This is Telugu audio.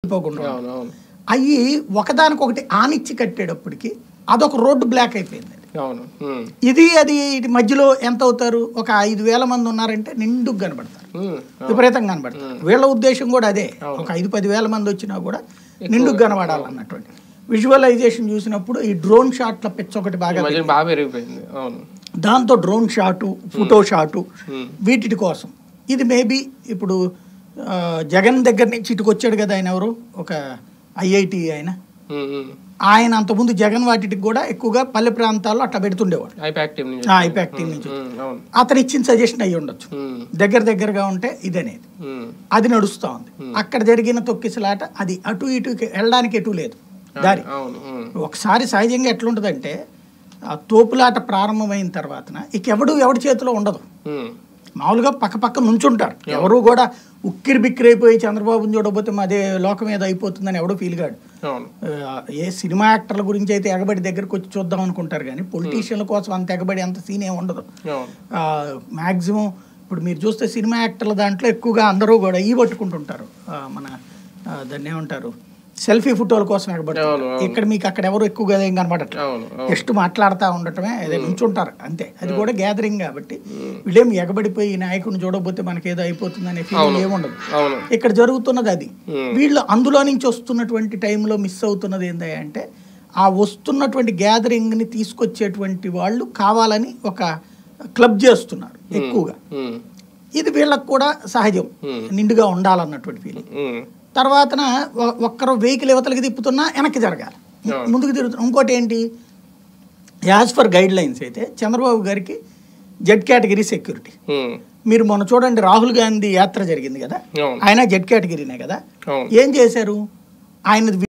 వెళ్ళిపోకుండా అవును అవును అవి ఒకదానికొకటి ఆనిచ్చి కట్టేటప్పటికి అదొక రోడ్డు బ్లాక్ అయిపోయింది అవును ఉమ్. ఇది అది ఇటు మధ్యలో ఎంత అవుతారు ఒక ఐదు వేల మంది ఉన్నారంటే నిండుకు కనబడతారు ఉమ్. విపరీతంగా కనబడతారు వీళ్ళ ఉద్దేశం కూడా అదే ఒక ఐదు పది వేల మంది వచ్చినా కూడా నిండుకు కనబడాలన్నటువంటి విజువలైజేషన్ చూసినప్పుడు ఈ డ్రోన్ షాట్ల పిచ్చ ఒకటి ఈ బాగా మధ్యన బాగా పెరిగిపోయింది అవును దాంతో డ్రోన్ షాటు ఫోటో షాటు ఉమ్. వీటి కోసం ఇది మేబీ ఇప్పుడు ఆ, జగన్ దగ్గర నుంచి ఇటుకు వచ్చాడు కదా ఆయన ఎవరు ఒక ఐఐటి ఆయన ఉమ్, ఉమ్. ఆయన అంతకుముందు జగన్ వాటికి కూడా ఎక్కువగా పల్లె ప్రాంతాల్లో అట్లా పెడుతుండేవాడు ఐపాక్ టీం నుంచి ఆ ఐపాక్ టీం నుంచి ఉమ్, అవును అతను ఇచ్చిన సజెషన్ అయ్యి ఉండొచ్చు ఉమ్, దగ్గర దగ్గరగా ఉంటే ఇదనేది ఉమ్. అది నడుస్తూ ఉంది అక్కడ జరిగిన తొక్కిసలాట అది అటు ఇటు వెళ్ళడానికి ఎటు లేదు దారి అవును ఉమ్. ఒకసారి సహజంగా ఎట్లుంటుందంటే ఆ తోపులాట ప్రారంభమైన తర్వాతన ఇక ఎవడు ఎవడి చేతిలో ఉండదు ఉమ్. మామూలుగా పక్క పక్క నుంచుంటారు ఎవరు కూడా ఉక్కిరి బిక్కిరి అయిపోయి చంద్రబాబుని చూడకపోతే అదే లోకం మీద అయిపోతుందని ఎవడో ఫీల్ కాడు అవును ఆ, ఏ సినిమా యాక్టర్ల గురించి అయితే ఎగబడి దగ్గరకు వచ్చి చూద్దాం అనుకుంటారు కానీ పొలిటీషియన్ల కోసం అంత ఎగబడి అంత సీన్ ఏమి ఉండదు అవును మ్యాక్సిమం ఇప్పుడు మీరు చూస్తే సినిమా యాక్టర్ల దాంట్లో ఎక్కువగా అందరూ కూడా ఈ పట్టుకుంటుంటారు ఆ, మన ఆ, దాన్ని ఏమంటారు సెల్ఫీ ఫోటోల కోసం ఎగబడి అవును, అవును. ఇక్కడ మీకు అక్కడ ఎవరు ఎక్కువగా ఏం కనబడట్లేదు అవును అవును జస్ట్ మాట్లాడుతూ ఉండటమే అదే నుంచుంటారు అంతే అది కూడా గ్యాదరింగ్ కాబట్టి వీళ్ళేం ఎగబడిపోయి ఈ నాయకుడిని చూడకపోతే మనకేదో అయిపోతుందనే ఫీలింగ్ ఏముండదు అవును ఇక్కడ జరుగుతున్నది అది Hmm. వీళ్ళు అందులో నుంచి వస్తున్నటువంటి టైంలో మిస్ అవుతున్నది ఏంటి అంటే ఆ వస్తున్నటువంటి గ్యాదరింగ్ని తీసుకొచ్చేటువంటి వాళ్ళు కావాలని ఒక క్లబ్ చేస్తున్నారు ఎక్కువగా ఉమ్. ఇది వీళ్ళకి కూడా సహజం Hmm. నిండుగా ఉండాలన్నటువంటి ఫీలింగ్ ఉమ్. తర్వాతన ఒ- ఒక్కరు వెహికల్ యువతలకి తిప్పుతున్నా వెనక్కి జరగాలి Yeah. ముందుకు తిరుగుతున్నా ఇంకోటి ఏంటి యాజ్ ఫర్ గైడ్ లైన్స్ అయితే చంద్రబాబు గారికి జెడ్ కేటగిరీ సెక్యూరిటీ ఉమ్. మీరు మొన్న చూడండి రాహుల్ గాంధీ యాత్ర జరిగింది కదా అవును ఆయన జెడ్ కేటగిరీనే కదా అవును ఏం చేశారు ఆయన